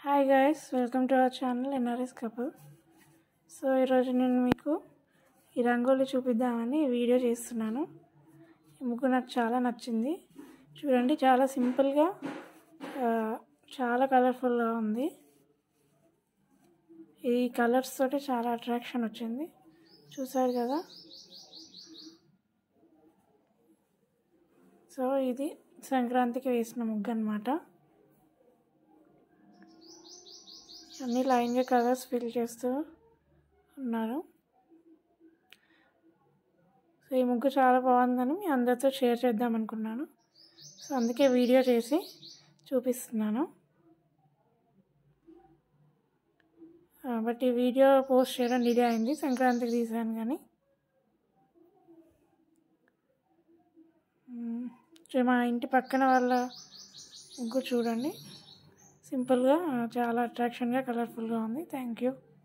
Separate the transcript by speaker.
Speaker 1: Hi guys welcome to our channel NRS couple so ఈరోజు నేను మీకు ఈ రంగోలి చూపిద్దామని వీడియో చేస్తున్నాను ఈ ముగ్గు నాకు చాలా నచ్చింది చూడండి చాలా సింపుల్గా ఆ, చాలా కలర్ఫుల్గా ఉంది ఈ కలర్స్ తోటి చాలా అట్రాక్షన్ వచ్చింది చూసారు కదా సో ఇది సంక్రాంతికి వేసిన ముగ్గు అనమాట అన్ని లైన్గా కలర్స్ ఫిల్ చేస్తూ ఉన్నారు సో ఈ ముగ్గు చాలా బాగుందని మీ అందరితో షేర్ చేద్దాం అనుకున్నాను సో అందుకే వీడియో చేసి చూపిస్తున్నాను ఆ, బట్ ఈ వీడియో పోస్ట్ చేయడం డిలే అయింది సంక్రాంతికి తీసాను కానీ మ్మ్. సో మా ఇంటి పక్కన వాళ్ళ ముగ్గు చూడండి సింపుల్గా చాలా అట్రాక్షన్గా కలర్ఫుల్గా ఉంది థ్యాంక్ యూ